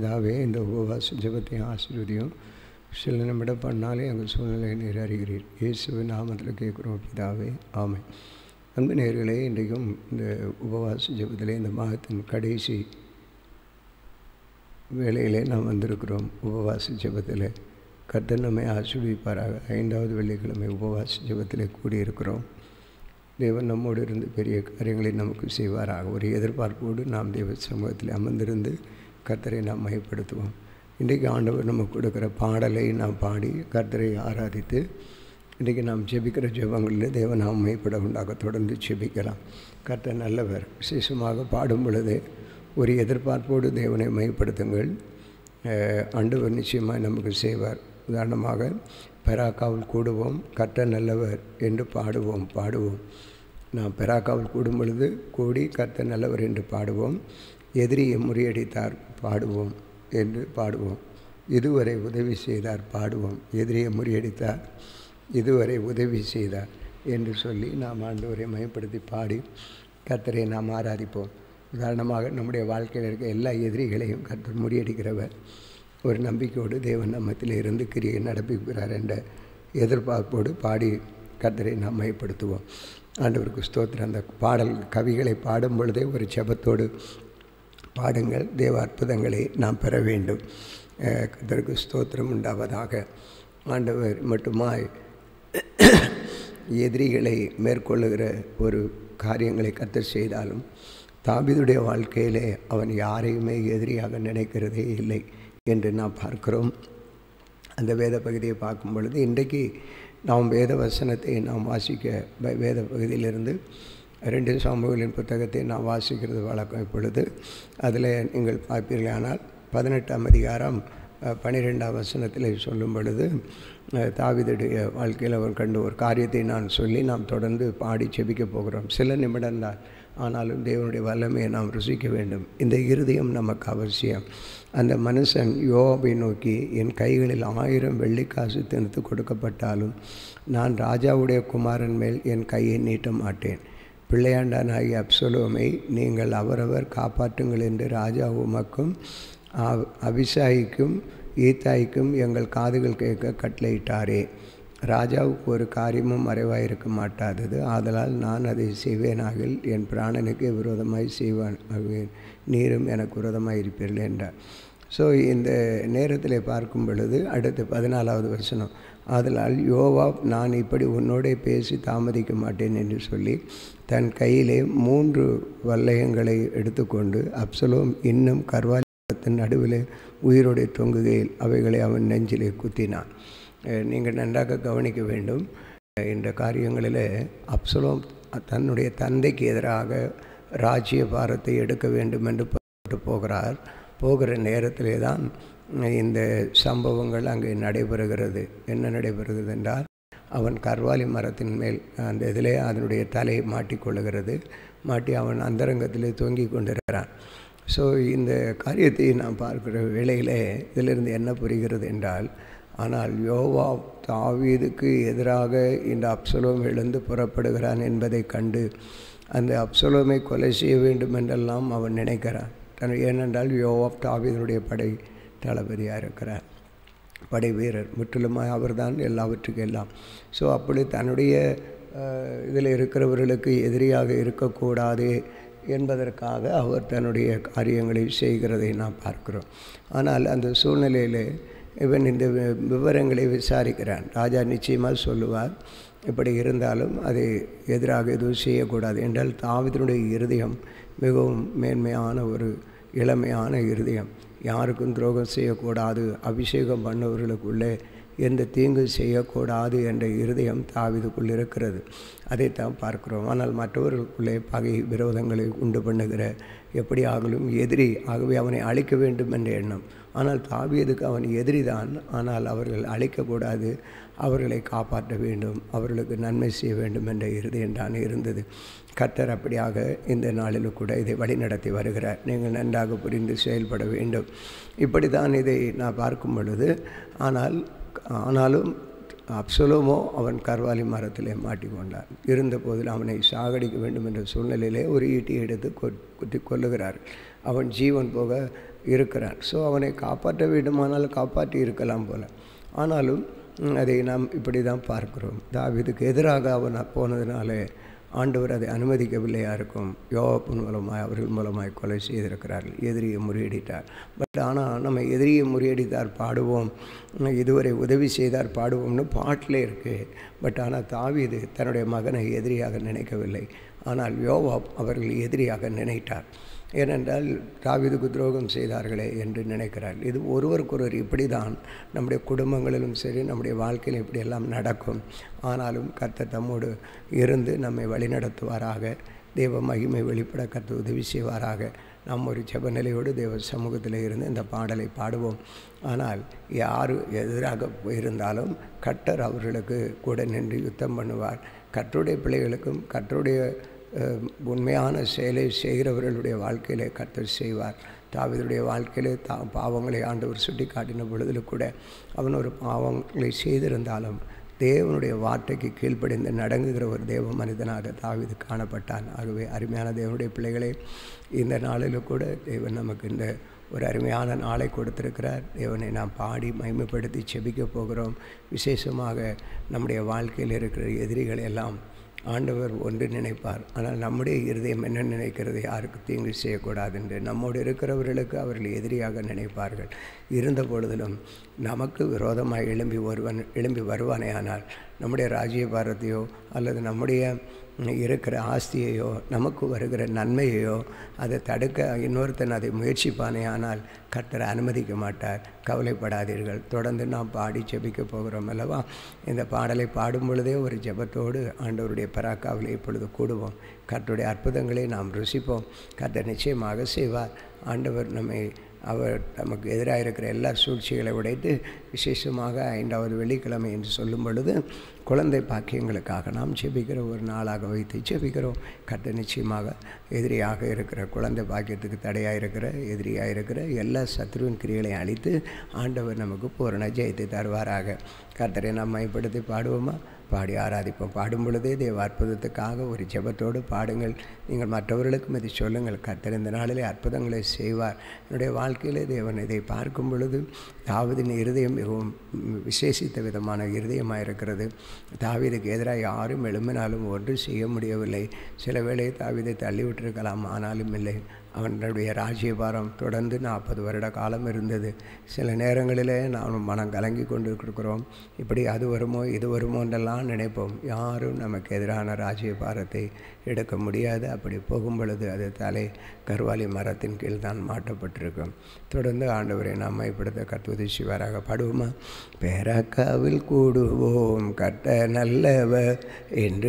பிதாவே இந்த உபவாச ஜெபத்தை ஆசீர்வதியும் சில நிமிடம் பண்ணாலே எங்கள் சூழ்நிலையை நீர் அறிகிறீர் இயேசுவின் நாமத்தில் கேட்குறோம் பிதாவே ஆமை அன்பு நேர்களே இன்றைக்கும் இந்த உபவாச ஜெபத்திலே இந்த மாதத்தின் கடைசி வேளையிலே நாம் வந்திருக்கிறோம் உபவாச ஜெபத்தில் கர்த்தர் நம்மை ஆசீர்வதிப்பாராக ஐந்தாவது வெள்ளிக்கிழமை உபவாச ஜெபத்திலே கூடியிருக்கிறோம் தேவன் நம்மோடு இருந்து பெரிய காரியங்களை நமக்கு செய்வாராக ஒரு எதிர்பார்ப்போடு நாம் தேவ சமூகத்தில் அமர்ந்திருந்து கர்த்தரை நாம் மையப்படுத்துவோம் இன்றைக்கு ஆண்டவர் நமக்கு கொடுக்குற பாடலை நாம் பாடி கர்த்தரை ஆராதித்து இன்றைக்கி நாம் ஜெபிக்கிற ஜெபங்களில் தேவன் நாம் மையப்பட உண்டாக தொடர்ந்து ஜெபிக்கலாம் கர்த்தர் நல்லவர் விசேஷமாக பாடும் பொழுது ஒரு எதிர்பார்ப்போடு தேவனை மையப்படுத்துங்கள் ஆண்டவர் நிச்சயமாக நமக்கு செய்வார் உதாரணமாக பெராக்காவில் கூடுவோம் கர்த்தர் நல்லவர் என்று பாடுவோம் பாடுவோம் நாம் பெராக்காவில் கூடும் பொழுது கூடி கர்த்தர் நல்லவர் என்று பாடுவோம் எதிரியை முறியடித்தார் பாடுவோம் என்று பாடுவோம் இதுவரை உதவி செய்தார் பாடுவோம் எதிரியை முறியடித்தார் இதுவரை உதவி செய்தார் என்று சொல்லி நாம் ஆண்டவரை மயப்படுத்தி பாடி கர்த்தரை நாம் ஆராதிப்போம் உதாரணமாக நம்முடைய வாழ்க்கையில் இருக்க எல்லா எதிரிகளையும் கர்த்தர் முறியடிக்கிறவர் ஒரு நம்பிக்கையோடு தேவன் நம்மத்தில் இருந்து கிரியை நடப்பிக்கிறார் என்ற எதிர்பார்ப்போடு பாடி கர்த்தரை நாம் மயப்படுத்துவோம் ஆண்டவருக்கு ஸ்தோத்திரம் அந்த பாடல் கவிகளை பாடும் பொழுதே ஒரு ஜபத்தோடு பாடுங்கள் தேவ அற்புதங்களை நாம் பெற வேண்டும் கர்த்தருக்கு ஸ்தோத்திரம் உண்டாவதாக ஆண்டவர் மட்டுமாய் எதிரிகளை மேற்கொள்ளுகிற ஒரு காரியங்களை கத்தர் செய்தாலும் தாபிதுடைய வாழ்க்கையிலே அவன் யாரையுமே எதிரியாக நினைக்கிறதே இல்லை என்று நாம் பார்க்கிறோம் அந்த வேத பகுதியை பார்க்கும் பொழுது இன்றைக்கு நாம் வேத வசனத்தை நாம் வாசிக்க வேத பகுதியிலிருந்து ரெண்டு சாமுகளின் புத்தகத்தை நாம் வாசிக்கிறது வழக்கம் இப்பொழுது அதில் நீங்கள் பார்ப்பீர்களானால் பதினெட்டாம் அதிகாரம் பனிரெண்டாம் வசனத்தில் சொல்லும் பொழுது தாவிதுடைய வாழ்க்கையில் அவர் கண்டு ஒரு காரியத்தை நான் சொல்லி நாம் தொடர்ந்து பாடி செபிக்க போகிறோம் சில நிமிடம்தான் ஆனாலும் தேவனுடைய வல்லமையை நாம் ருசிக்க வேண்டும் இந்த இருதயம் நமக்கு அவசியம் அந்த மனுஷன் யோபை நோக்கி என் கைகளில் ஆயிரம் வெள்ளிக்காசு திணித்து கொடுக்கப்பட்டாலும் நான் ராஜாவுடைய குமாரன் மேல் என் கையை நீட்ட மாட்டேன் பிள்ளையாண்டானாகிய அப்சலோமை நீங்கள் அவரவர் காப்பாற்றுங்கள் என்று ராஜா உமக்கும் அபிஷாயிக்கும் ஈத்தாய்க்கும் எங்கள் காதுகள் கேட்க கட்டளையிட்டாரே ராஜாவுக்கு ஒரு காரியமும் மறைவாயிருக்க மாட்டாதது ஆதலால் நான் அதை செய்வேனாகில் என் பிராணனுக்கு விரோதமாய் செய்வான் நீரும் எனக்கு விரோதமாக இருப்பீர்கள் என்றார் ஸோ இந்த நேரத்தில் பார்க்கும் பொழுது அடுத்து பதினாலாவது வசனம் ஆதலால் யோவா நான் இப்படி உன்னோடே பேசி தாமதிக்க மாட்டேன் என்று சொல்லி தன் கையிலே மூன்று வல்லயங்களை எடுத்துக்கொண்டு அப்சலோம் இன்னும் கர்வாலத்தின் நடுவில் உயிரோடைய தொங்குகையில் அவைகளை அவன் நெஞ்சிலே குத்தினான் நீங்கள் நன்றாக கவனிக்க வேண்டும் இந்த காரியங்களில் அப்சலோம் தன்னுடைய தந்தைக்கு எதிராக ராஜ்ய பாரத்தை எடுக்க வேண்டும் என்று போகிறார் போகிற நேரத்திலே தான் இந்த சம்பவங்கள் அங்கே நடைபெறுகிறது என்ன நடைபெறுகிறது என்றால் அவன் கர்வாலி மரத்தின் மேல் அந்த இதிலே அதனுடைய தலை மாட்டிக்கொள்ளுகிறது மாட்டி அவன் அந்தரங்கத்திலே தொங்கி கொண்டிருக்கிறான் ஸோ இந்த காரியத்தை நாம் பார்க்கிற வேளையிலே இதிலிருந்து என்ன புரிகிறது என்றால் ஆனால் யோவா தாவீதுக்கு எதிராக இந்த அப்சலோம் எழுந்து புறப்படுகிறான் என்பதை கண்டு அந்த அப்சலோமை கொலை செய்ய வேண்டும் என்றெல்லாம் அவன் நினைக்கிறான் தன் ஏனென்றால் யோவா தாவீதனுடைய படை தளபதியாக இருக்கிறார் படை வீரர் முற்றிலுமாக அவர்தான் எல்லாவற்றுக்கும் எல்லாம் ஸோ அப்படி தன்னுடைய இதில் இருக்கிறவர்களுக்கு எதிரியாக இருக்கக்கூடாது என்பதற்காக அவர் தன்னுடைய காரியங்களை செய்கிறதை நாம் பார்க்கிறோம் ஆனால் அந்த சூழ்நிலையில் இவன் இந்த விவரங்களை விசாரிக்கிறான் ராஜா நிச்சயமாக சொல்லுவார் இப்படி இருந்தாலும் அதை எதிராக எதுவும் செய்யக்கூடாது என்றால் தாவிதனுடைய இருதயம் மிகவும் மேன்மையான ஒரு இளமையான இருதயம் யாருக்கும் துரோகம் செய்யக்கூடாது அபிஷேகம் பண்ணவர்களுக்குள்ளே எந்த தீங்கு செய்யக்கூடாது என்ற இருதயம் தாவிதுக்குள் இருக்கிறது அதைத்தான் பார்க்கிறோம் ஆனால் மற்றவர்களுக்குள்ளே பகை விரோதங்களை உண்டு பண்ணுகிற எப்படி ஆகலும் எதிரி ஆகவே அவனை அழிக்க வேண்டும் என்ற எண்ணம் ஆனால் தாவியதுக்கு அவன் எதிரி தான் ஆனால் அவர்கள் அழிக்கக்கூடாது அவர்களை காப்பாற்ற வேண்டும் அவர்களுக்கு நன்மை செய்ய வேண்டும் என்ற இருதயம் தான் இருந்தது கர்த்தர் அப்படியாக இந்த நாளிலும் கூட இதை வழிநடத்தி வருகிறார் நீங்கள் நன்றாக புரிந்து செயல்பட வேண்டும் இப்படி தான் இதை நான் பார்க்கும் பொழுது ஆனால் ஆனாலும் அப்சலோமோ அவன் கர்வாலி மரத்திலே மாட்டிக்கொண்டான் இருந்த போதில் அவனை சாகடிக்க வேண்டும் என்ற சூழ்நிலையிலே ஒரு ஈட்டி எடுத்து கொ குத்தி கொல்லுகிறார் அவன் ஜீவன் போக இருக்கிறான் ஸோ அவனை காப்பாற்ற வேண்டுமானால் காப்பாற்றி இருக்கலாம் போல ஆனாலும் ம், அதை நாம் இப்படி தான் பார்க்கிறோம் தாவீதுக்கு எதிராக அவன் போனதுனாலே ஆண்டவர் அதை அனுமதிக்கவில்லையா இருக்கும் யோவாப்பின் மூலமாய் அவர்கள் மூலமாய் கொலை செய்திருக்கிறார்கள் எதிரியை முறியடித்தார் பட் ஆனால் நம்ம எதிரியை முறியடித்தார் பாடுவோம் உம், இதுவரை உதவி செய்தார் பாடுவோம்னு பாட்டிலே இருக்குது பட் ஆனால் தாவீது தன்னுடைய மகனை எதிரியாக நினைக்கவில்லை ஆனால் யோவாப் அவர்கள் எதிரியாக நினைத்தார் ஏனென்றால் தாவீதுக்கு துரோகம் செய்தார்களே என்று நினைக்கிறார் இது ஒருவருக்கொருவர் இப்படி தான் நம்முடைய குடும்பங்களிலும் சரி நம்முடைய வாழ்க்கையிலும் இப்படியெல்லாம் நடக்கும் ஆனாலும் கர்த்தர் தம்மோடு இருந்து நம்மை வழிநடத்துவாராக தேவ மகிமை வெளிப்பட கர்த்தர் உதவி செய்வாராக நாம் ஒரு ஜெப நிலையோடு தேவ சமூகத்தில் இருந்து இந்த பாடலை பாடுவோம் ஆனால் யார் எதிராக இருந்தாலும் கர்த்தர் அவர்களுக்கு கூட நின்று யுத்தம் பண்ணுவார் கர்த்தருடைய பிள்ளைகளுக்கும் கர்த்தருடைய அஹ், உண்மையான செயலை செய்கிறவர்களுடைய வாழ்க்கையிலே கர்த்தர் செய்வார் தாவீதுடைய வாழ்க்கையிலே தா பாவங்களை ஆண்டவர் சுட்டி காட்டின பொழுதில் கூட அவன் ஒரு பாவங்களை செய்திருந்தாலும் தேவனுடைய வார்த்தைக்கு கீழ்ப்படிந்து நடங்குகிற ஒரு தேவ மனிதனாக தாவீது காணப்பட்டான் ஆகவே அருமையான தேவனுடைய பிள்ளைகளே இந்த நாளில் கூட தேவன் நமக்கு இந்த ஒரு அருமையான நாளை கொடுத்திருக்கிறார் தேவனை நாம் பாடி மகிமைப்படுத்தி செபிக்க போகிறோம் விசேஷமாக நம்முடைய வாழ்க்கையில் இருக்கிற எதிரிகளை எல்லாம் ஆண்டவர் ஒன்று நினைப்பார் ஆனால் நம்முடைய இருதயம் என்ன நினைக்கிறது யாருக்கு தீங்கு செய்யக்கூடாது என்று நம்மோடு இருக்கிறவர்களுக்கு அவர்கள் எதிரியாக நினைப்பார்கள் இருந்த பொழுதிலும் நமக்கு விரோதமாக எழும்பி ஒருவன் எழும்பி வருவானே ஆனால் நம்முடைய ராஜ்யபாரத்தையோ அல்லது நம்முடைய இருக்கிற ஆஸ்தியையோ நமக்கு வருகிற நன்மையையோ அதை தடுக்க இன்னொருத்தன் அதை முயற்சிப்பானே ஆனால் கர்த்தர் அனுமதிக்க மாட்டார் கவலைப்படாதீர்கள் தொடர்ந்து நாம் பாடி ஜெபிக்க போகிறோம் அல்லவா இந்த பாடலை பாடும் பொழுதே ஒரு ஜெபத்தோடு ஆண்டவருடைய பராக்காவில் இப்பொழுது கூடுவோம் கர்த்தருடைய அற்புதங்களை நாம் ருசிப்போம் கர்த்தர் நிச்சயமாக செய்வார் ஆண்டவர் நம்மை அவர் நமக்கு எதிராக இருக்கிற எல்லா சூழ்ச்சிகளை உடைத்து விசேஷமாக ஐந்தாவது வெள்ளிக்கிழமை என்று சொல்லும் பொழுது குழந்தை பாக்கியங்களுக்காக நாம் ஜெபிக்கிற ஒரு நாளாக வைத்து ஜெபிக்கிறோம் கட்ட நிச்சயமாக எதிரியாக இருக்கிற குழந்தை பாக்கியத்துக்கு தடையாக இருக்கிற எதிரியாக இருக்கிற எல்லா சத்ருவின் கிரியைகளையும் அழித்து ஆண்டவர் நமக்கு பூரண ஜெயத்தை தருவாராக கர்த்தரை நாம் மைப்படுத்தி பாடுவோமா பாடி ஆராதிப்போம் பாடும் பொழுதே தேவ அற்புதத்துக்காக ஒரு ஜெபத்தோடு பாடுங்கள் நீங்கள் மற்றவர்களுக்கும் இதை சொல்லுங்கள் கர்த்தர் இந்த நாளிலே அற்புதங்களை செய்வார் என்னுடைய வாழ்க்கையிலே தேவன் இதை பார்க்கும் பொழுது தாவதின் இருதயம் மிகவும் விசேஷித்த விதமான இருதயமாக இருக்கிறது தாவீதுக்கு எதிராக யாரும் எழும்பினாலும் ஒன்றும் செய்ய முடியவில்லை சில வேளை தாவீதை தள்ளிவிட்டிருக்கலாம் ஆனாலும் இல்லை அவனுடைய ராஜ்யபாரம் தொடர்ந்து நாற்பது வருட காலம் இருந்தது சில நேரங்களிலே நாம் மனம் கலங்கி கொண்டு இருக்கிறோம் இப்படி அது வருமோ இது வருமோ என்றெல்லாம் நினைப்போம் யாரும் நமக்கு எதிரான ராஜ்யபாரத்தை எடுக்க முடியாது அப்படி போகும் பொழுது அது தலை கருவாலி மரத்தின் கீழ் தான் மாட்டப்பட்டிருக்கும் தொடர்ந்து ஆண்டவரை நம்மைப்படுத்த கத்துவதி சிவராக பாடுவோமா பேரக்காவில் கூடுவோம் கட்ட நல்லவர் என்று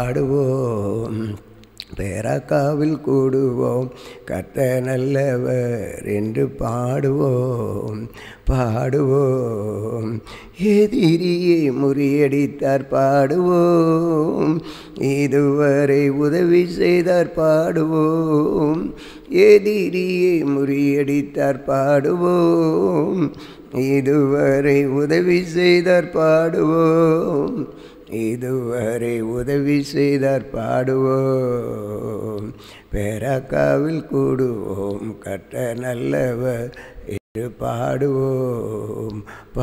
பாடுவோம் பேராக்காவில் கூடுவோம் கத்த நல்லவர் என்று பாடுவோம் பாடுவோம் எதிரியை முறியடித்தார் பாடுவோம் இதுவரை உதவி செய்தார் பாடுவோம் எதிரியை முறியடித்தார் பாடுவோம் இதுவரை உதவி செய்தார் பாடுவோம் இதுவரை உதவி செய்தார் பாடுவோம் பேராக்காவில் கூடுவோம் கட்ட நல்லவர் என்று பாடுவோம்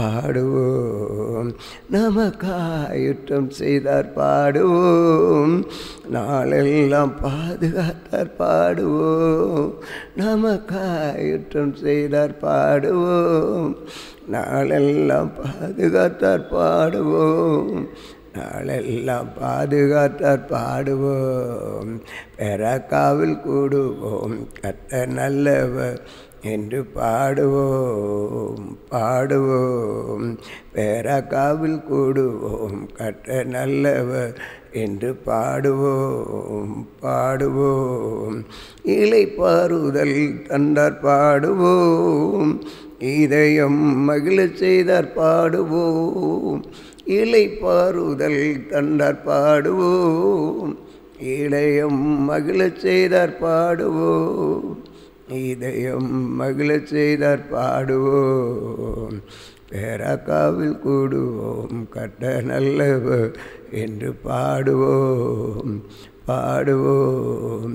பாடுவோம் நமக்காயுற்றம் செய்தார் பாடுவோம் நாளெல்லாம் பாதுகாத்தார் பாடுவோம் நமக்காயுற்றம் செய்தார் பாடுவோம் நாளெல்லாம் பாதுகாத்தார் பாடுவோம் நாளெல்லாம் பாதுகாத்தார் பாடுவோம் பெறக்காவில் கூடுவோம் கத்த நல்லவர் என்று பாடுவோம் பாடுவோம் பேரக்காவில் கூடுவோம் கட்ட நல்லவர் என்று பாடுவோம் பாடுவோம் இலை பாருதல் தந்தார் பாடுவோம் இதயம் மகிழச் செய்தார் பாடுவோம் இலை பாருதல் தந்தார் பாடுவோம் இளையம் மகிழச் செய்தார் பாடுவோம் இதயம் மகிழச் செய்தார் பாடுவோம் பேராக்காவில் கூடுவோம் கட்ட நல்லவர் என்று பாடுவோம் பாடுவோம்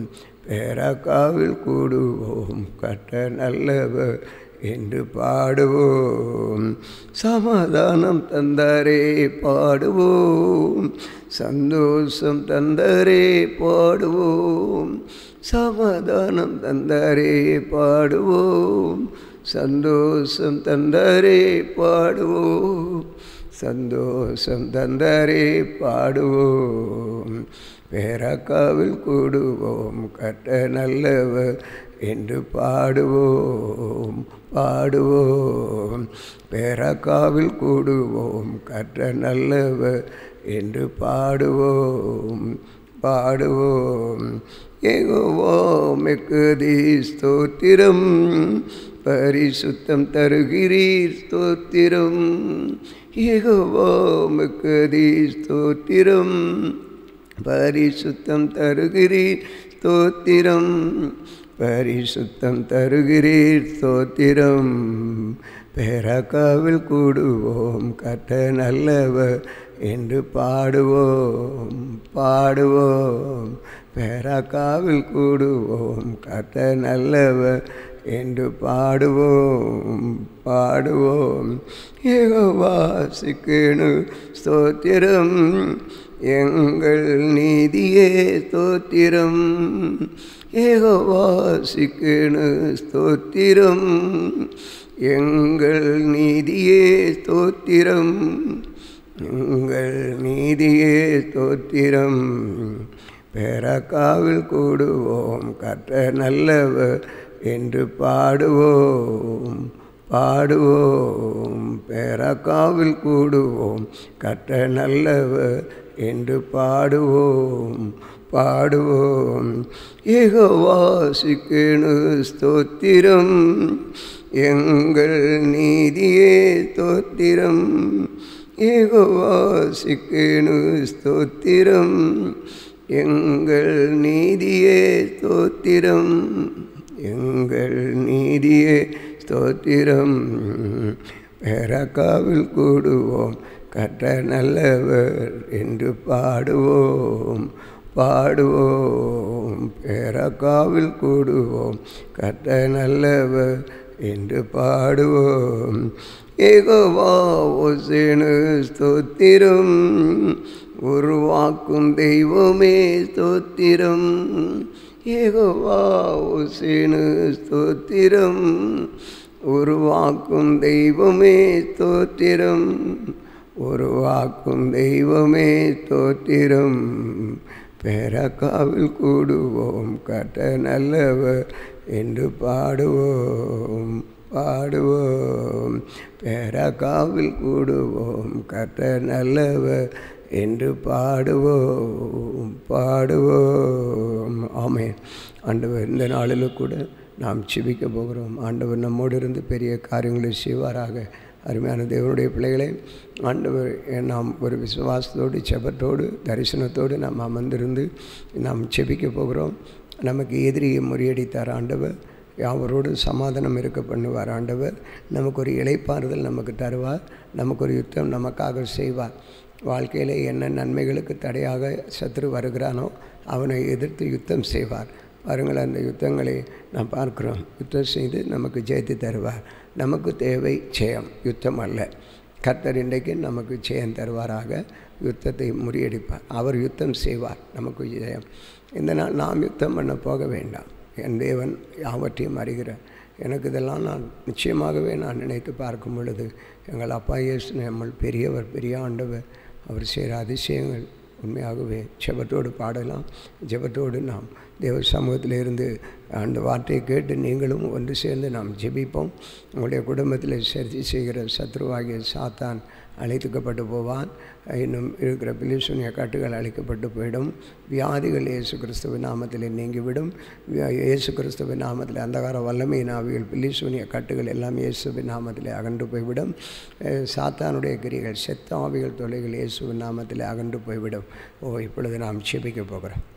பேரக்காவில் கூடுவோம் கட்ட நல்லவர் என்று பாடுவோம் சமாதானம் தந்தாரே பாடுவோம் சந்தோஷம் தந்தாரே பாடுவோம் சமாதானம் தந்தாரே பாடுவோம் சந்தோஷம் தந்தாரே பாடுவோம் சந்தோஷம் தந்தாரே பாடுவோம் பேரக்காவில் கூடுவோம் கட்ட நல்லவர் என்று பாடுவோம் பாடுவோம் பேரக்காவில் கூடுவோம் கற்ற நல்லவர் என்று பாடுவோம் பாடுவோம் ஏகோவாமிக்கு தீ ஸ்தோத்திரம் பரிசுத்தம் தருகிறீர் ஸ்தோத்திரம் ஏகோவாமிக்கு தீ ஸ்தோத்திரம் பரிசுத்தம் தருகிறீர் ஸ்தோத்திரம் பரிசுத்தம் தருகிறீர் ஸ்தோத்திரம் பேரக்காவில் கூடுவோம் கட்ட நல்லவர் என்று பாடுவோம் பாடுவோம் பேரக்காவில் கூடுவோம் கட்ட நல்லவர் என்று பாடுவோம் பாடுவோம் ஏகவாசிக்கணு ஸ்தோத்திரம் எங்கள் நீதியே ஸ்தோத்திரம் ஏகவாசிக்கணு ஸ்தோத்திரம் எங்கள் நீதியே ஸ்தோத்திரம் எங்கள் நீதியே ஸ்தோத்திரம் பேரக்காவில் கூடுவோம் கற்ற நல்லவர் என்று பாடுவோம் பாடுவோம் பேரக்காவில் கூடுவோம் கற்ற நல்லவர் என்று பாடுவோம் பாடுவோம் ஏகவாசிக்கணு ஸ்தோத்திரம் எங்கள் நீதியே ஸ்தோத்திரம் ஏகவாசிக்கணு ஸ்தோத்திரம் எங்கள் நீதியே ஸ்தோத்திரம் எங்கள் நீதியே ஸ்தோத்திரம் பேரக்காவில் கூடுவோம் கற்ற நல்லவர் என்று பாடுவோம் பாடுவோம் பேரக்காவில் கூடுவோம் கற்ற நல்லவர் என்று பாடுவோம் ஏகோவா ஒசேனு ஸ்தோத்திரம் உருவாக்கும் தெய்வமே ஸ்தோத்திரம் ஏகோவா ஒசேனு ஸ்தோத்திரம் உருவாக்கும் தெய்வமே ஸ்தோத்திரம் உருவாக்கும் தெய்வமே ஸ்தோத்திரம் பேரக்காவில் கூடுவோம் கட்ட நல்லவர் என்று பாடுவோம் பாடுவோம் பேரக்காவில் கூடுவோம் கட்ட நல்லவர் என்று பாடுவோம் பாடுவோம் ஆமேன் ஆண்டவர் இந்த நாளில் கூட நாம் செபிக்க போகிறோம் ஆண்டவர் நம்மோடு இருந்து பெரிய காரியங்களை செய்வாராக அருமையான தேவனுடைய பிள்ளைகளே ஆண்டவர் நாம் ஒரு விசுவாசத்தோடு செபத்தோடு தரிசனத்தோடு நாம் அமர்ந்திருந்து நாம் செபிக்க போகிறோம் நமக்கு எதிரியை முறியடித்தார் ஆண்டவர் அவரோடு சமாதானம் இருக்க பண்ணுவார் ஆண்டவர் நமக்கு ஒரு இலைப்பாறுதல் நமக்கு தருவார் நமக்கு ஒரு யுத்தம் நமக்காக செய்வார் வாழ்க்கையில் என்ன நன்மைகளுக்கு தடையாக சத்ரு வருகிறானோ அவனை எதிர்த்து யுத்தம் செய்வார் பாருங்கள் அந்த யுத்தங்களை நாம் பார்க்குறோம் யுத்தம் செய்து நமக்கு ஜெயித்து தருவார் நமக்கு தேவை ஜெயம் யுத்தம் அல்ல கர்த்தர் இன்றைக்கு நமக்கு ஜெயம் தருவாராக யுத்தத்தை முறியடிப்பார் அவர் யுத்தம் செய்வார் நமக்கு ஜெயம் இந்த நாள் நாம் யுத்தம் பண்ண போக வேண்டாம் என் தேவன் யாவற்றையும் அறிகிறார் எனக்கு இதெல்லாம் நான் நிச்சயமாகவே நான் நினைத்து பார்க்கும் பொழுது எங்கள் அப்பா இயேசு நம்ம பெரியவர் பெரிய ஆண்டவர் அவர் செய்கிற அதிசயங்கள் உண்மையாகவே ஜெபத்தோடு பாடலாம் ஜெபத்தோடு நாம் தேவ சமூகத்தில் இருந்து அந்த வார்த்தையை கேட்டு நீங்களும் ஒன்று சேர்ந்து நாம் ஜெபிப்போம் உங்களுடைய குடும்பத்தில் சரி செய்கிற சத்ருவாகிய சாத்தான் அழைத்துக்கப்பட்டு போவான் இன்னும் இருக்கிற பிலிசுனிய கட்டுகள் அழைக்கப்பட்டு போயிடும் வியாதிகள் இயேசு கிறிஸ்துவ நாமத்தில் நீங்கிவிடும் இயேசு கிறிஸ்துவ நாமத்தில் அந்தகார வல்லமை நாவிகள் பிலிசுனிய கட்டுகள் எல்லாம் இயேசுவின் நாமத்தில் அகன்று போய்விடும் சாத்தானுடைய கிரிகள் செத்த ஆவிகள் தொலைகள் இயேசுவின் நாமத்தில் அகன்று போய்விடும் ஓ இப்பொழுது நாம் செபிக்க போகிறோம்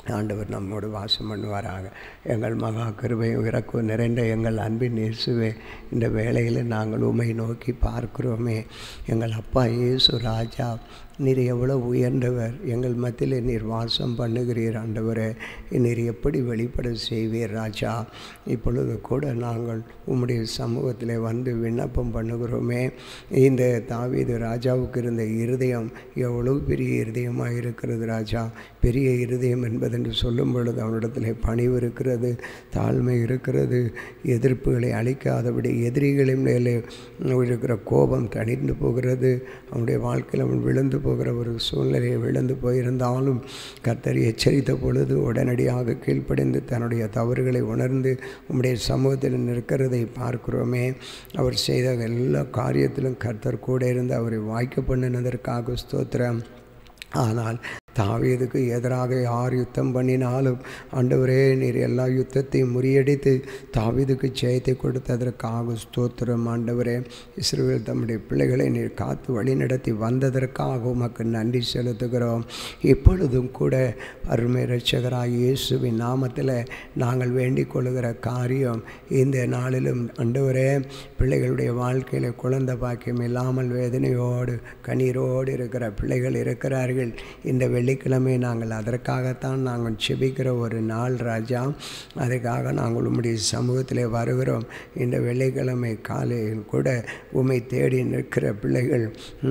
ஆண்டவர் நம்மோடு வாசம் பண்ணுவாராக எங்கள் மகா கிருபையும் இறக்கும் நிறைந்த எங்கள் அன்பின் இயேசுவே இந்த வேளையில் நாங்கள் உமை நோக்கி பார்க்கிறோமே எங்கள் அப்பா இயேசு ராஜா நீர் எவ்வளோ உயர்ந்தவர் எங்கள் மத்தியில் நீர் வாசம் பண்ணுகிறீர் ஆண்டவரே நீர் எப்படி வெளிப்பட செய்வீர் ராஜா இப்பொழுது கூட நாங்கள் உம்முடைய சமூகத்தில் வந்து விண்ணப்பம் பண்ணுகிறோமே இந்த தாவீது ராஜாவுக்கு இருந்த இருதயம் எவ்வளோ பெரிய இருதயமாக இருக்கிறது ராஜா பெரிய இருதயம் என்பதென்று சொல்லும் பொழுது அவனிடத்தில் பணிவு இருக்கிறது தாழ்மை இருக்கிறது எதிர்ப்புகளை அளிக்காதபடி எதிரிகளின் மேலே இருக்கிற கோபம் தணிந்து போகிறது அவனுடைய வாழ்க்கையில் அவன் விழுந்து போகிற ஒரு சூழ்நிலையை விழுந்து போயிருந்தாலும் கர்த்தர் எச்சரித்த பொழுது உடனடியாக கீழ்ப்படிந்து தன்னுடைய தவறுகளை உணர்ந்து உம்முடைய சமூகத்தில் நிற்கிறதை பார்க்கிறோமே அவர் செய்த எல்லா காரியத்திலும் கர்த்தர் கூட இருந்து அவரை வாய்க்க பண்ணினதற்காக ஸ்தோத்திரம் ஆனால் தாவீதுக்கு எதிராக யார் யுத்தம் பண்ணினாலும் ஆண்டவரே நீர் எல்லா யுத்தத்தையும் முறியடித்து தாவீதுக்கு ஜெயத்தை கொடுத்ததற்காக ஸ்தோத்திரம் ஆண்டவரே இஸ்ரேல் தம்முடைய பிள்ளைகளை நீர் காத்து வழிநடத்தி வந்ததற்காக உமக்கு நன்றி செலுத்துகிறோம் இப்பொழுதும் கூட அருமை ரட்சகராக இயேசுவின் நாமத்தில் நாங்கள் வேண்டிக் கொள்கிற காரியம் இந்த நாளிலும் ஆண்டவரே பிள்ளைகளுடைய வாழ்க்கையில் குழந்தை பாக்கியம் இல்லாமல் வேதனையோடு கண்ணீரோடு இருக்கிற பிள்ளைகள் இருக்கிறார்கள் இந்த வெள்ளிக்கிழமை நாங்கள் அதற்காகத்தான் நாங்கள் செபிக்கிற ஒரு நாள் ராஜா அதுக்காக நாங்கள் உம்முடைய சமூகத்தில் வருகிறோம் இந்த வெள்ளிக்கிழமை காலையில் கூட உம்மை தேடி நிற்கிற பிள்ளைகள்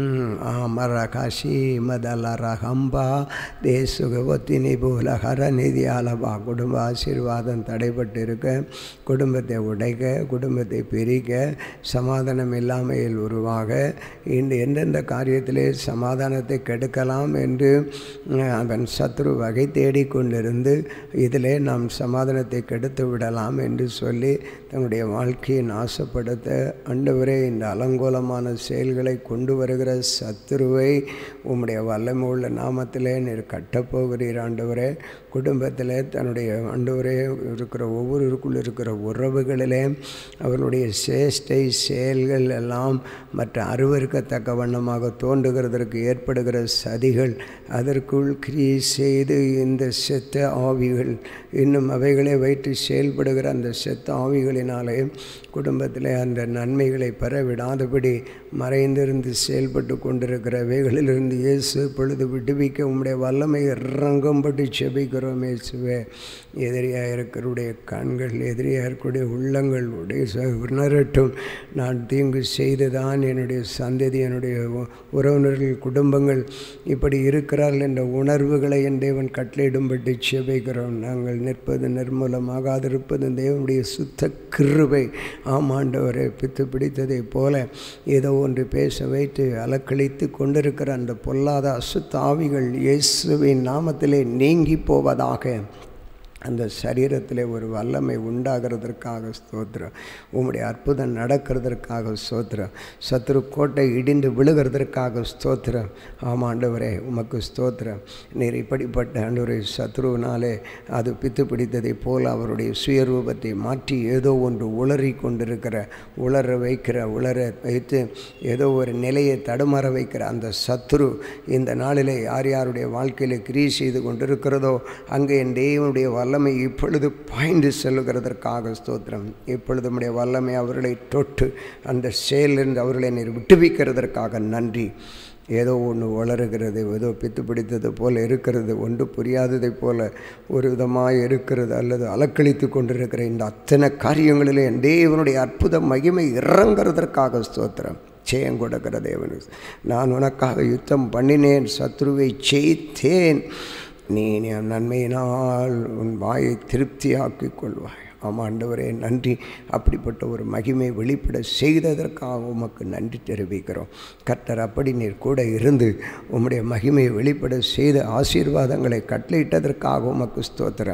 ஆமர காஷி மதலர ஹம்பா தேசுக ஒத்தினி போல ஹர நிதி ஆலபா குடும்ப ஆசீர்வாதம் தடைப்பட்டு இருக்க குடும்பத்தை உடைக்க குடும்பத்தை பிரிக்க சமாதானம் இல்லாமையில் உருவாக இந்த எந்தெந்த காரியத்திலே சமாதானத்தை கெடுக்கலாம் என்று அவன் சத்ரு வகை தேடிக்கொண்டிருந்து இதிலே நாம் சமாதானத்தை கெடுத்து விடலாம் என்று சொல்லி தன்னுடைய வாழ்க்கையை நாசப்படுத்த ஆண்டவரே இந்த அலங்கோலமான செயல்களை கொண்டு வருகிற சத்துருவை உம்முடைய வல்லமை உள்ள நாமத்திலே நீர் கட்டப்போகிறீர் ஆண்டவரே குடும்பத்தில் தன்னுடைய ஆண்டவரே இருக்கிற ஒவ்வொருவருக்குள் இருக்கிற உறவுகளிலே அவர்களுடைய சேஷ்டை செயல்கள் எல்லாம் மற்ற அருவருக்கத்தக்க வண்ணமாக தோன்றுகிறதற்கு ஏற்படுகிற சதிகள் அதற்குள் கிரியை செய்து இந்த செத்த ஆவிகள் இன்னும் அவைகளை வைத்து செயல்படுகிற அந்த செத்த ஆவிகளினாலே குடும்பத்தில் அந்த நன்மைகளை பெற விடாதபடி மறைந்திருந்து செயல்பட்டு கொண்டிருக்கிறவைகளிலிருந்து இயேசு பொழுது விடுவிக்க உம்முடைய வல்லமை இறங்கும்படி செபிக்கிறோம் இயேசுவே எதிரியாக இருக்கிறவுடைய கண்கள் எதிரியாக இருக்கக்கூடிய உள்ளங்கள் உடைய உணரட்டும் நான் தீங்கு செய்துதான் என்னுடைய சந்ததி என்னுடைய உறவினர்கள் குடும்பங்கள் இப்படி இருக்கிறார்கள் என்ற உணர்வுகளை என் தேவன் கட்டளையிடும்படி செபிக்கிறோம் நாங்கள் நிற்பது நிர்மூலமாகாதிருப்பது தேவனுடைய சுத்த கிருபை ஆமாண்டவரை பித்து பிடித்ததை போல ஏதோ ஒன்று பேச வைத்து அலக்களித்து கொண்டிருக்கிற அந்த பொல்லாத அசுத்தாவிகள் இயேசுவின் நாமத்திலே நீங்கி போவதாக அந்த சரீரத்தில் ஒரு வல்லமை உண்டாகிறதற்காக ஸ்தோத்திரம் உம்முடைய அற்புதம் நடக்கிறதற்காக ஸ்தோத்திரம் சத்ரு கோட்டை இடிந்து விழுகிறதற்காக ஸ்தோத்திரம் ஆமாண்டவரே உமக்கு ஸ்தோத்திரம் நீர் இப்படிப்பட்ட ஆண்டவரை சத்ருவினாலே அது பித்து பிடித்ததை போல் அவருடைய சுயரூபத்தை மாற்றி ஏதோ ஒன்று உளறி கொண்டிருக்கிற உளர வைக்கிற உளர வைத்து ஏதோ ஒரு நிலையை தடுமாற வைக்கிற அந்த சத்ரு இந்த நாளிலே யார் யாருடைய வாழ்க்கையில் கிரி செய்து கொண்டிருக்கிறதோ அங்கே என் தேவனுடைய வல்லமை இப்பொழுது பாய்ந்து செல்லுகிறதற்காக ஸ்தோத்திரம் இப்பொழுது நம்முடைய வல்லமை அவர்களை தொட்டு அந்த செயலிருந்து அவர்களை நீர் விட்டுவிக்கிறதற்காக நன்றி ஏதோ ஒன்று வளருகிறது ஏதோ பித்து பிடித்தது போல் இருக்கிறது ஒன்று புரியாததை போல ஒரு விதமாக இருக்கிறது அல்லது அலக்களித்து கொண்டிருக்கிற இந்த அத்தனை காரியங்களிலே என் தேவனுடைய அற்புத மகிமை இறங்கிறதற்காக ஸ்தோத்திரம் ஜெயம் கொடுக்கிற தேவனுக்கு நான் உனக்காக யுத்தம் பண்ணினேன் சத்ருவை ஜெயித்தேன் நீ என் நன்மையினால் உன் வாயை திருப்தியாக்கிக் கொள்வாய் ஆமாண்டவரே நன்றி அப்படிப்பட்ட ஒரு மகிமை வெளிப்பட செய்ததற்காக உமக்கு நன்றி தெரிவிக்கிறோம் கர்த்தர் அப்படி நீர் கூட இருந்து உம்முடைய மகிமையை வெளிப்பட செய்த ஆசீர்வாதங்களை கட்டளையிட்டதற்காக உமக்கு ஸ்தோத்திரம்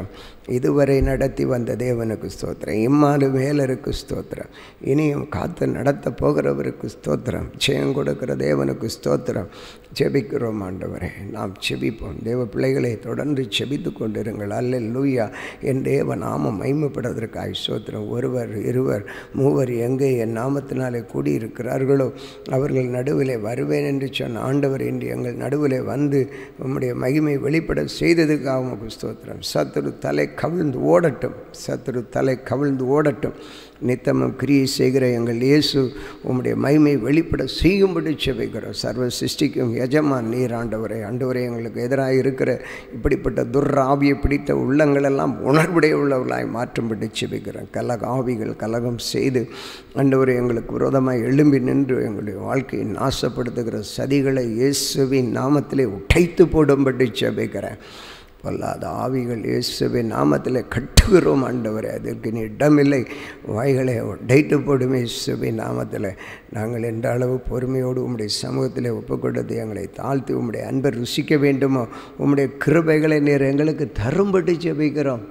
இதுவரை நடத்தி வந்த தேவனுக்கு ஸ்தோத்திரம் இம்மாறு மேலருக்கு ஸ்தோத்திரம் இனியும் காத்து நடத்த போகிறவருக்கு ஸ்தோத்திரம் ஜெயம் கொடுக்கிற தேவனுக்கு ஸ்தோத்திரம் செபிக்கிறோம் ஆண்டவரே நாம் செபிப்போம் தேவ பிள்ளைகளை தொடர்ந்து செபித்து கொண்டிருங்கள் அல்ல லூயா என் தேவ நாமம் மைமைப்படுவதற்காக ஸ்தோத்திரம் ஒருவர் இருவர் மூவர் எங்கே என் நாமத்தினாலே கூடியிருக்கிறார்களோ அவர்கள் நடுவிலே வருவேன் என்று சொன்ன ஆண்டவர் இன்று எங்கள் நடுவிலே வந்து உம்முடைய மகிமை வெளிப்பட செய்ததுக்காக உமக்கு ஸ்தோத்திரம் சத்துரு தலை கவிழ்ந்து ஓடட்டும் சத்துரு தலை கவிழ்ந்து ஓடட்டும் நித்தமும் கிரியை செய்கிற எங்கள் இயேசு உம்முடைய மகிமை வெளிப்பட செய்யும்படி செபிக்கிறோம் சர்வ சிருஷ்டிக்கும் எஜமான் நீர் ஆண்டவரை ஆண்டவரை எங்களுக்கு எதிராக இருக்கிற இப்படிப்பட்ட துர்ராவியை பிடித்த உள்ளங்களெல்லாம் உணர்வுடைய உள்ளவர்களாய் மாற்றும்படி செபிக்கிறோம் கலக ஆவிகள் கலகம் செய்து ஆண்டவரை எங்களுக்கு விரோதமாக எழும்பி நின்று எங்களுடைய வாழ்க்கையை நாசப்படுத்துகிற சதிகளை இயேசுவின் நாமத்திலே உடைத்து போடும்படி செபிக்கிறேன் பொல்லாத ஆவிகள் இயேசுவின் நாமத்தில் கட்டுகிறோம் ஆண்டவரே அதற்கு நீ இடமில்லை வாய்களை உடைத்து போடும் இயேசுவின் நாமத்தில் நாங்கள் எந்த அளவு பொறுமையோடு உம்முடைய சமூகத்தில் ஒப்புக்கொண்டது எங்களை தாழ்த்தி உம்முடைய அன்பை ருசிக்க வேண்டுமோ உம்முடைய கிருபைகளை நீர் எங்களுக்கு தரும்படி ஜெபிக்கிறோம்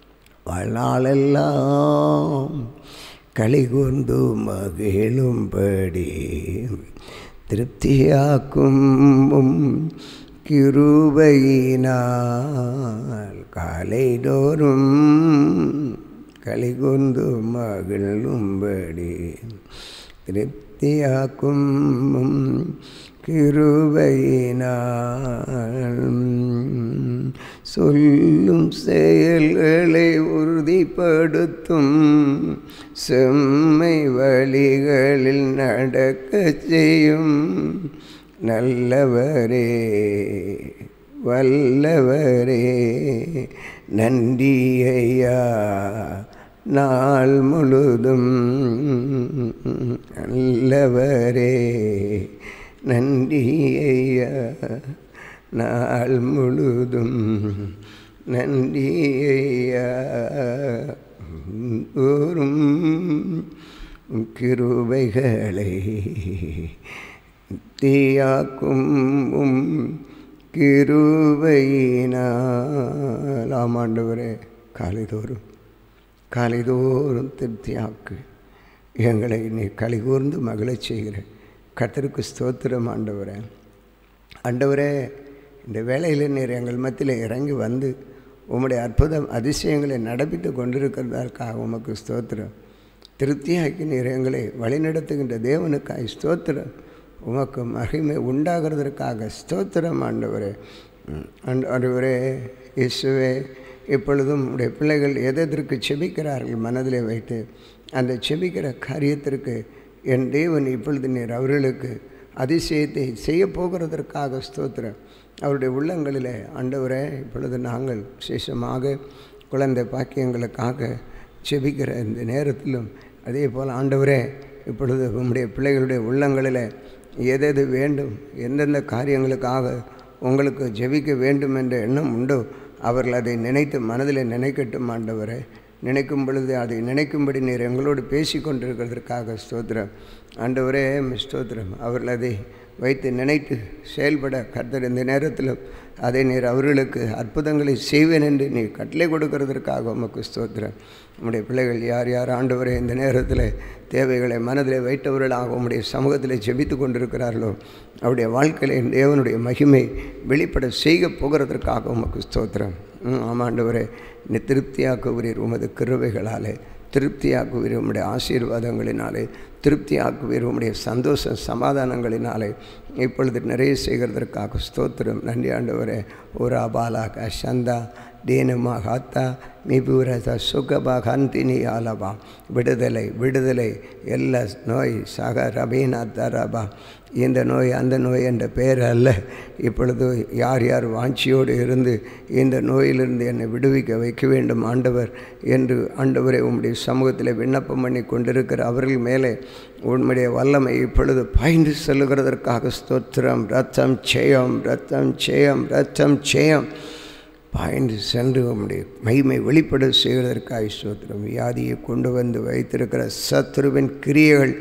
வாழ்நாளெல்லாம் களி கூர்ந்து மகிழும்படி திருப்தியாக்கும் கிருபையினால் காலைதோறும் கலிகொந்து மகிழும்படி திருப்தியாக்கும் கிருபையினால் சொல்லும் செயல்களை உறுதிப்படுத்தும் செம்மை வழிகளில் நடக்க செய்யும் நல்லவரே வல்லவரே நன்றி ஐயா நாள் முழுதும் நல்லவரே நன்றி ஐயா நாள் முழுதும் நன்றி ஐயா ஓரும் கிருபைகளை தீயாக்கும் கிருபையினால் ஆமாண்டவரே காலைதோறும் காலைதோறும் திருப்தியாக்கு எங்களை நீ கலிகூர்ந்து மகிழச் செய்கிற கத்தருக்கு ஸ்தோத்திரம் ஆண்டவரே ஆண்டவரே இந்த வேலையில் நீர் எங்கள் மத்தியில் இறங்கி வந்து உம்முடைய அற்புதம் அதிசயங்களை நடப்பித்து கொண்டிருக்கிறதற்காக உமக்கு ஸ்தோத்திரம் திருப்தியாக்கி நீர் எங்களை வழிநடத்துகின்ற தேவனுக்காய் ஸ்தோத்திரம் உமக்கு மகிமை உண்டாகிறதற்காக ஸ்தோத்திரம் ஆண்டவரே ஆண்டவரே இயேசுவே இப்பொழுதும் உடைய பிள்ளைகள் எதற்கு செபிக்கிறார்கள் மனதிலே வைத்து அந்த செபிக்கிற காரியத்திற்கு என் தேவன் இப்பொழுது நீர் அவர்களுக்கு அதிசயத்தை செய்ய போகிறதற்காக ஸ்தோத்திரம் அவருடைய உள்ளங்களில் ஆண்டவரே இப்பொழுது நாங்கள் விசேஷமாக குழந்தை பாக்கியங்களுக்காக செபிக்கிற இந்த நேரத்திலும் அதே போல் ஆண்டவரே இப்பொழுது உம்முடைய பிள்ளைகளுடைய உள்ளங்களில் எதெது வேண்டும் எந்தெந்த காரியங்களுக்காக உங்களுக்கு ஜெபிக்க வேண்டும் என்ற எண்ணம் உண்டோ அவர்கள் அதை நினைத்து மனதில் நினைக்கட்டும் ஆண்டவரே நினைக்கும் பொழுது அதை நினைக்கும்படி நீர் எங்களோடு பேசி கொண்டிருக்கிறதற்காக ஸ்தோத்திரம் ஆண்டவரே ஸ்தோத்திரம் அவர்கள் அதை வைத்து நினைத்து செயல்பட கர்த்தர் இந்த நேரத்திலும் அதை நீர் அவர்களுக்கு அற்புதங்களை செய்வேன் என்று நீ கட்டளை கொடுக்கறதற்காக உமக்கு ஸ்தோத்திரம் உம்முடைய பிள்ளைகள் யார் யார் ஆண்டவரே இந்த நேரத்தில் தேவைகளை மனதில் வைத்தவர்களாக உம்முடைய சமூகத்தில் ஜெபித்து கொண்டிருக்கிறார்களோ அவருடைய வாழ்க்கையில் தேவனுடைய மகிமை வெளிப்பட செய்ய போகிறதற்காக உமக்கு ஸ்தோத்திரம் ஆமாண்டவரே நீ திருப்தியாக்குவீர் உமது கிருவைகளாலே திருப்தியாக்குவீர் உம்முடைய ஆசீர்வாதங்களினாலே திருப்தியாக்குவீர் உம்முடைய சந்தோஷ சமாதானங்களினாலே இப்பொழுது நிறைய செய்கிறதற்காக ஸ்தோத்திரம் நன்றி ஆண்டவரே ஒரு அபாலாக சந்தா தீனமா ஹாத்தா மிபுரத சுகபா ஹந்தினி ஆலபா விடுதலை விடுதலை எல்லா நோய் சக ரபீனா தரபா இந்த நோய் அந்த நோய் என்ற பெயர் அல்ல இப்பொழுது யார் யார் வாஞ்சியோடு இருந்து இந்த நோயிலிருந்து என்னை விடுவிக்க வைக்க வேண்டும் ஆண்டவர் என்று ஆண்டவரை உம்முடைய சமூகத்தில் விண்ணப்பம் பண்ணி கொண்டிருக்கிற அவர்கள் மேலே உன்னுடைய வல்லமை இப்பொழுது பாய்ந்து செல்லுகிறதற்காக ஸ்தோத்திரம் ரத்தம் ஜெயம் ரத்தம் ஜெயம் ரத்தம் ஜெயம் பாய்ந்து சென்று உம்முடைய மகிமை வெளிப்பட செய்வதற்காக ஸ்தோத்திரம் வியாதியை கொண்டு வந்து வைத்திருக்கிற சத்ருவின் கிரியைகள்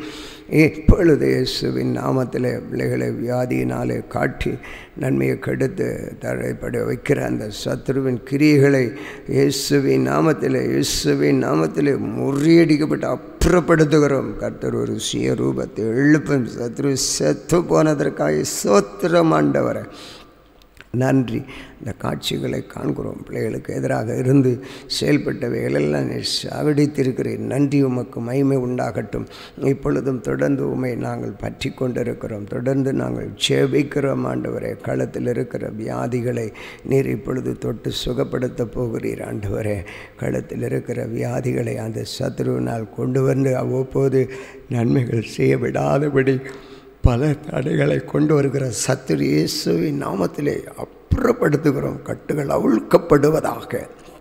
இப்பொழுது இயேசுவின் நாமத்தில் பிள்ளைகளை வியாதியினாலே காட்டி நன்மையை கெடுத்து தடைப்பட வைக்கிற அந்த சத்ருவின் கிரியைகளை இயேசுவின் நாமத்தில் இயேசுவின் நாமத்தில் முறியடிக்கப்பட்டு அப்புறப்படுத்துகிறோம் கர்த்தர் ஒரு சுய ரூபத்தை எழுப்பும் சத்ரு செத்து போனதற்காக சோத்திரம் ஆண்டவரை நன்றி இந்த காட்சிகளை காண்கிறோம் பிள்ளைகளுக்கு எதிராக இருந்து செயல்பட்டவைகளெல்லாம் நீ சாகடித்திருக்கிறேன் நன்றி உமக்கு மகிமை உண்டாகட்டும் இப்பொழுதும் தொடர்ந்து உமை நாங்கள் பற்றி கொண்டிருக்கிறோம் தொடர்ந்து நாங்கள் சேவிக்கிறோம் ஆண்டவரே களத்தில் இருக்கிற வியாதிகளை நீர் இப்பொழுது தொட்டு சுகப்படுத்த போகிறீர் ஆண்டவரே களத்தில் இருக்கிற வியாதிகளை அந்த சத்ருவினால் கொண்டு வந்து அவ்வப்போது நன்மைகள் செய்ய விடாதபடி பல தடைகளை கொண்டு வருகிற சத்துரு இயேசுவின் நாமத்திலே அப்புறப்படுத்துகிறோம் கட்டுகள் அவிழ்க்கப்படுவதாக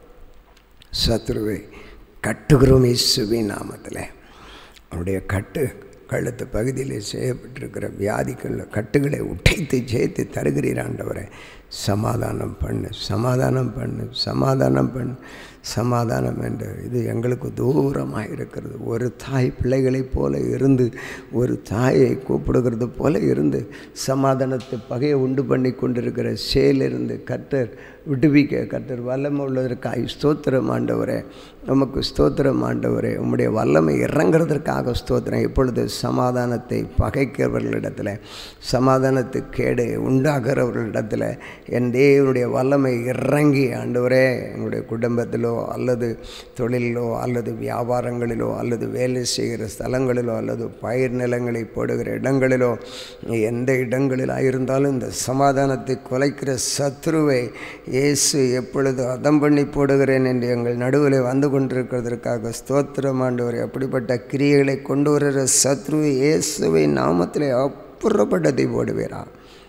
சத்ருவை கட்டுகிறோம் இயேசுவின் நாமத்தில் அவருடைய கட்டு கழுத்து பகுதியில் செய்யப்பட்டிருக்கிற வியாதிகள் கட்டுகளை உடைத்து ஜெயித்து தருகிறீர் ஆண்டவரை சமாதானம் பண்ணு சமாதானம் பண்ணு சமாதானம் பண்ணு சமாதானம் என்று இது எங்களுக்கு தூரமாக இருக்கிறது ஒரு தாய் பிள்ளைகளைப் போல இருந்து ஒரு தாயை கூப்பிடுகிறது போல இருந்து சமாதானத்தை பகையை உண்டு பண்ணி கொண்டிருக்கிற செயலிருந்து கர்த்தர் விடுவிக்க கர்த்தர் வல்லமை உள்ளதற்காக ஸ்தோத்திரம் ஆண்டவரே நமக்கு ஸ்தோத்திரம் ஆண்டவரே உம்முடைய வல்லமை இறங்குறதற்காக ஸ்தோத்திரம் இப்பொழுது சமாதானத்தை பகைக்கிறவர்களிடத்தில் சமாதானத்து கேடு உண்டாகிறவர்களிடத்தில் என் தேவனுடைய வல்லமை இறங்கி ஆண்டவரே எங்களுடைய குடும்பத்திலோ அல்லது தொழிலிலோ அல்லது வியாபாரங்களிலோ அல்லது வேலை செய்கிற ஸ்தலங்களிலோ அல்லது பயிர் நிலங்களை போடுகிற இடங்களிலோ எந்த இடங்களிலாக இருந்தாலும் இந்த சமாதானத்தை குலைக்கிற சத்ருவை இயேசு எப்பொழுது அதம் பண்ணி போடுகிறேன் என்று எங்கள் நடுவில் வந்து கொண்டிருக்கிறதற்காக ஸ்தோத்திரம் ஆண்டவரை அப்படிப்பட்ட கிரியைகளை கொண்டு வருகிற சத்ருவை இயேசுவை நாமத்தில் அப்புறப்பட்டதை போடுவீரா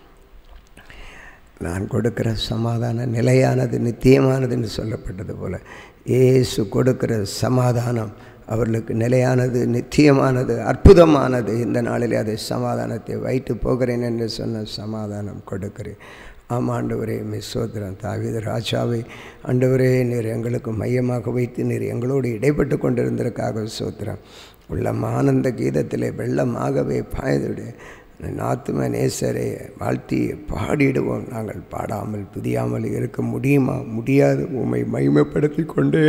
நான் கொடுக்கிற சமாதானம் நிலையானது நித்தியமானது என்று சொல்லப்பட்டது போல இயேசு கொடுக்கிற சமாதானம் அவர்களுக்கு நிலையானது நித்தியமானது அற்புதமானது இந்த நாளில் அதை சமாதானத்தை வைத்து போகிறேன் என்று சொன்ன சமாதானம் கொடுக்கிறேன் ஆமாம் ஆண்டவரே மிஸ்ஸோத்திரம் தாவித ராஜாவை ஆண்டவரே நீர் எங்களுக்கு மையமாக வைத்து நீர் எங்களோடு இடைப்பட்டு கொண்டிருந்ததற்காக சோத்திரம் உள்ளம் ஆனந்த கீதத்திலே வெள்ளமாகவே பாய்ந்துடு நாத்தும நேசரை வாழ்த்தி பாடிடுவோம் நாங்கள் பாடாமல் துதியாமல் இருக்க முடியுமா முடியாது உம்மை மகிமைப்படுத்தி கொண்டே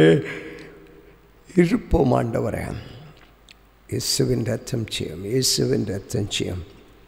இருப்போம் ஆண்டவரே இயேசுவின் ரத்தம் செய்யும் இயேசுவின் ரத்தம் செய்யும்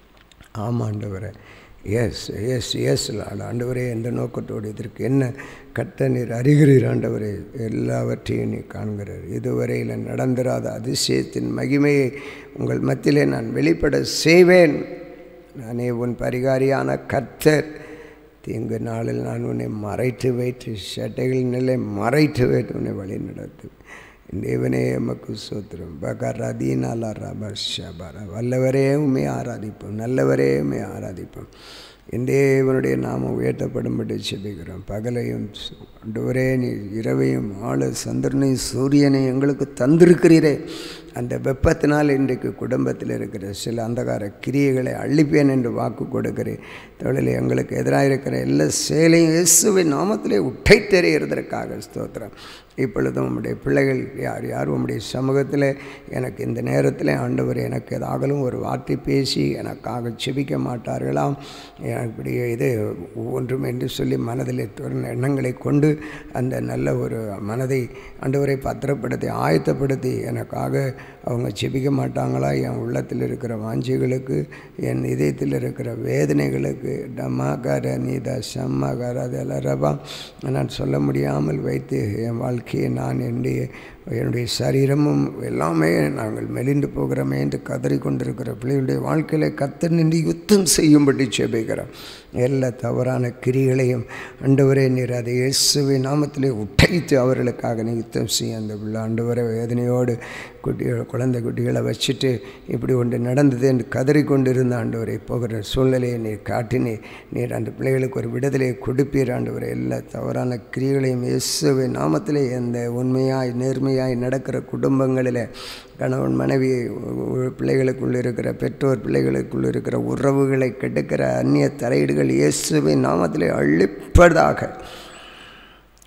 ஆமாண்டவரே எஸ் எஸ் எஸ் ஆண்டவரே எந்த நோக்கத்தோடு இதற்கு என்ன கட்ட நீர் அறிகிறீர் ஆண்டவரே எல்லாவற்றையும் நீ காண்கிறார் இதுவரையில் நடந்திராத அதிசயத்தின் மகிமையை உங்கள் மத்தியிலே நான் வெளிப்பட செய்வேன் நானே உன் பரிகாரியான கர்த்தர் தீங்கு நாளில் நான் உன்னை மறைத்து வைத்து சட்டைகள் நிலை மறைத்து வைத்து உன்னை வழி நடத்துவேன் தேவனே எமக்கு சோத்திரம் பகரதீனாலா ரபஷபர வல்லவரே உண்மை ஆராதிப்போம் நல்லவரே உண்மை ஆராதிப்போம் என் தேவனுடைய நாமம் உயர்த்தப்படும்படி செபிக்கிறோம் பகலையும் ஒரே நீ இரவையும் ஆளு சந்திரனையும் சூரியனையும் எங்களுக்கு தந்திருக்கிறீரே அந்த வெப்பத்தினால் இன்றைக்கு குடும்பத்தில் இருக்கிற சில அந்தகார கிரியைகளை அள்ளிப்பேன் என்று வாக்கு கொடுக்கிறேன் தொழில் எங்களுக்கு எதிராக இருக்கிற எல்லா செயலையும் இயேசுவின் நாமத்திலே உட்டை தெரியறதற்காக ஸ்தோத்திரம் இப்பொழுதும் உம்முடைய பிள்ளைகள் யார் யார் உம்முடைய சமூகத்தில் எனக்கு இந்த நேரத்தில் ஆண்டவர் எனக்கு ஏதாகலும் ஒரு வார்த்தை பேசி எனக்காக செபிக்க மாட்டார்களாம் இப்படி இது ஒன்றும் என்று சொல்லி மனதில் எண்ணங்களை கொண்டு அந்த நல்ல ஒரு மனதை ஆண்டவரை பத்திரப்படுத்தி ஆயத்தப்படுத்தி எனக்காக அவங்க செபிக்க மாட்டாங்களா என் உள்ளத்தில் இருக்கிற வாஞ்சிகளுக்கு என் இதயத்தில் இருக்கிற வேதனைகளுக்கு டமாகார நீதா சம்மாகார அதெல்லாம் ரபா நான் சொல்ல முடியாமல் வைத்து என் வாழ்க்கையை நான் என்னுடைய என்னுடைய சரீரமும் எல்லாமே நாங்கள் மெலிந்து போகிறோமே என்று கதறி கொண்டிருக்கிற பிள்ளைகளுடைய வாழ்க்கையில் கத்தர் நின்று யுத்தம் செய்யும்படி செபிக்கிறோம் எல்லா தவறான கிரிகளையும் ஆண்டவரே நீர் அதை இயேசுவை நாமத்திலே உடைத்து அவர்களுக்காக நீ யுத்தம் செய்ய அந்த பிள்ளை ஆண்டவரை வேதனையோடு குட்டிகள் குழந்தை குட்டிகளை வச்சுட்டு இப்படி ஒன்று நடந்தது என்று கதறி கொண்டிருந்த ஆண்டவரை போகிற சூழ்நிலையை நீர் காட்டினே நீர் அந்த பிள்ளைகளுக்கு ஒரு விடுதலையை கொடுப்பீர் ஆண்டவரை எல்லா தவறான கிரியைகளையும் இயேசுவை நாமத்திலே எந்த உண்மையாய் நேர்மையாய் நடக்கிற குடும்பங்களில் கணவன் மனைவி பிள்ளைகளுக்குள் இருக்கிற பெற்றோர் பிள்ளைகளுக்குள் இருக்கிற உறவுகளை கெடுக்கிற அந்நிய தலையீடுகள் இயேசுவின் நாமத்திலே அழிப்பதாக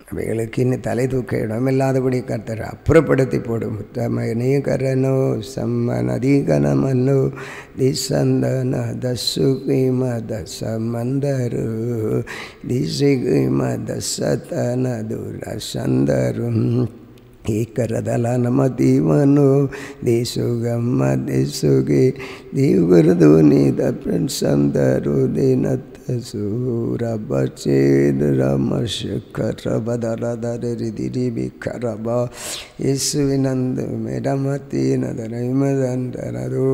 அவைகளுக்கு இன்னும் தலை தூக்க இடமில்லாதபடி கர்த்தர் அப்புறப்படுத்தி போடும் நீகரனோ சம்ம நதீகனமல்லோ திசந்தன தசுகிம தசமந்தரு திசிகிம தசதன துரசந்தரும் ಏಕರದಲ ನಮ ದೀವನು ದೇಸುಗಮ್ಮ ದೇಸುಗೆ ದೇವರದು ನೀದ ಸಂದರು ದಿನತ್ತ ಸೂರ ಬಚೇದ ರಮ ಶುಕರ ಬದರದರ ರಿದಿರಿ ಬಿಖರಬ ಯೇಸುವಿನಂದು ಮೆರಮತೀನದರೈಮದಂದರದು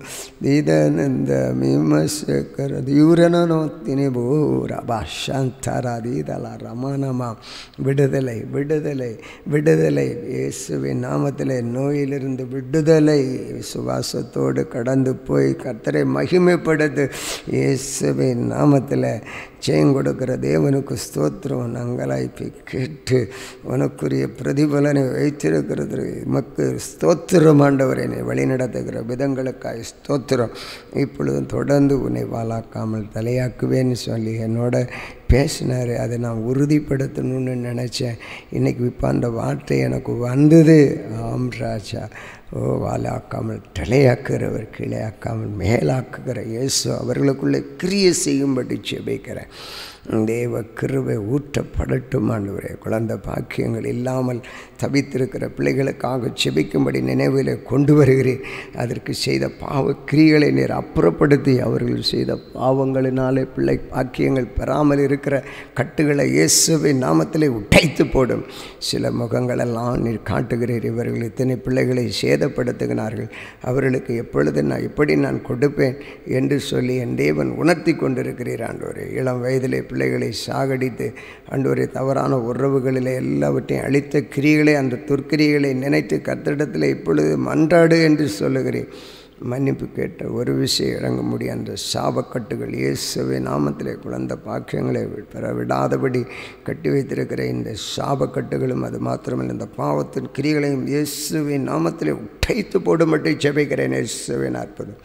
ದೀದನಂದ ಮೀಮಶಕರದು ಇವರನ್ನು ನೋಡ್ತೀನಿ ಬೋರ ಭಾಷಾಂತರ ದೀದಲ ರಮನಮ விடுதலை விடுதலை விடுதலை இயேசுவின் நாமத்தில் நோயிலிருந்து விடுதலை சுவாசத்தோடு கடந்து போய் கர்த்தரை மகிமைப்படுத்து இயேசுவின் நாமத்தில் ஜெயம் கொடுக்கிற தேவனுக்கு ஸ்தோத்திரம் நங்களாய்ப்பை கேட்டு உனக்குரிய பிரதிபலனை வைத்திருக்கிறது மக்கு ஸ்தோத்திரம் ஆண்டவரை என்னை வழிநடத்துகிற விதங்களுக்காய் ஸ்தோத்திரம் இப்பொழுதும் தொடர்ந்து உன்னை வாழாக்காமல் தலையாக்குவேன்னு சொல்லி என்னோட பேசினார் அதை நான் உறுதிப்படுத்தணும்னு நினச்சேன் இன்றைக்கி இப்போ அந்த வார்த்தை எனக்கு வந்தது ஆம் ராஜா ஓ வாலாக்காமல் தலையாக்குகிறவர் கீழேயாக்காமல் மேலாக்குகிற இயேசு அவர்களுக்குள்ளே கிரிய செய்யும்படி செபிக்கிறேன் தேவ கிருவை ஊற்றப்படட்டும் ஆண்டவரே குழந்தை பாக்கியங்கள் இல்லாமல் தவித்திருக்கிற பிள்ளைகளுக்காக செபிக்கும்படி நினைவில் கொண்டு வருகிறேன் அதற்கு செய்த பாவ கிரிகளை நீர் அப்புறப்படுத்தி அவர்கள் செய்த பாவங்களினாலே பிள்ளை பாக்கியங்கள் பெறாமல் இருக்கிற கட்டுகளை இயேசுவின் நாமத்திலே உடைத்து போடும் சில முகங்களெல்லாம் நீர் காட்டுகிறீர் இவர்கள் இத்தனை பிள்ளைகளை சேதப்படுத்துகிறார்கள் அவர்களுக்கு எப்பொழுது நான் எப்படி நான் கொடுப்பேன் என்று சொல்லி என் தேவன் உணர்த்தி கொண்டிருக்கிறீர் ஆண்டவரே இளம் வயதிலே பிள்ளைகளை சாகடித்து அன்றொரு தவறான உறவுகளில் எல்லாவற்றையும் அழித்த கிரிகளை அந்த துர்க்கிரிகளை நினைத்து கத்திடத்தில் இப்பொழுது மன்றாடு என்று சொல்லுகிறேன் மன்னிப்பு கேட்ட ஒரு விஷயம் இறங்க முடியும் அந்த சாபக்கட்டுகள் இயேசுவை நாமத்திலே குழந்த பாக்கியங்களை பெற விடாதபடி கட்டி வைத்திருக்கிற இந்த சாபக்கட்டுகளும் அது மாத்திரமல்ல இந்த பாவத்தின் கிரிகளையும் இயேசுவின் நாமத்திலே உடைத்து போடும்பட்டு ஜெபிக்கிறேன் இயேசுவின் அற்புதம்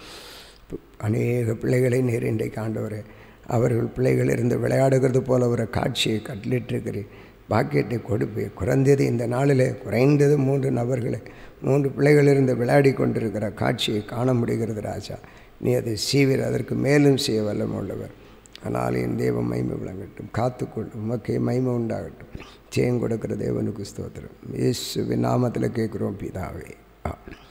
அநேக பிள்ளைகளை நீர் இன்றைக்கு ஆண்டவரே அவர்கள் பிள்ளைகள் இருந்து விளையாடுகிறது போல ஒரு காட்சியை கட்டளிட்டிருக்கிறேன் பாக்கியத்தை கொடுப்பு குறைந்தது இந்த நாளில் குறைந்தது மூன்று நபர்களை மூன்று பிள்ளைகள் இருந்து விளையாடி கொண்டிருக்கிற காட்சியை காண முடிகிறது ராஜா நீ அதை சீவிர அதற்கு மேலும் செய்ய வல்லம் உள்ளவர் ஆனால் என் தேவம் மைமை விளங்கட்டும் காத்துக்கொள்ளும் உமக்கே மைமை உண்டாகட்டும் ஜெயம் கொடுக்கிற தேவனுக்கு ஸ்தோத்திரம் இயேசுவின் நாமத்தில் கேட்குறோம் பிதாவே ஆ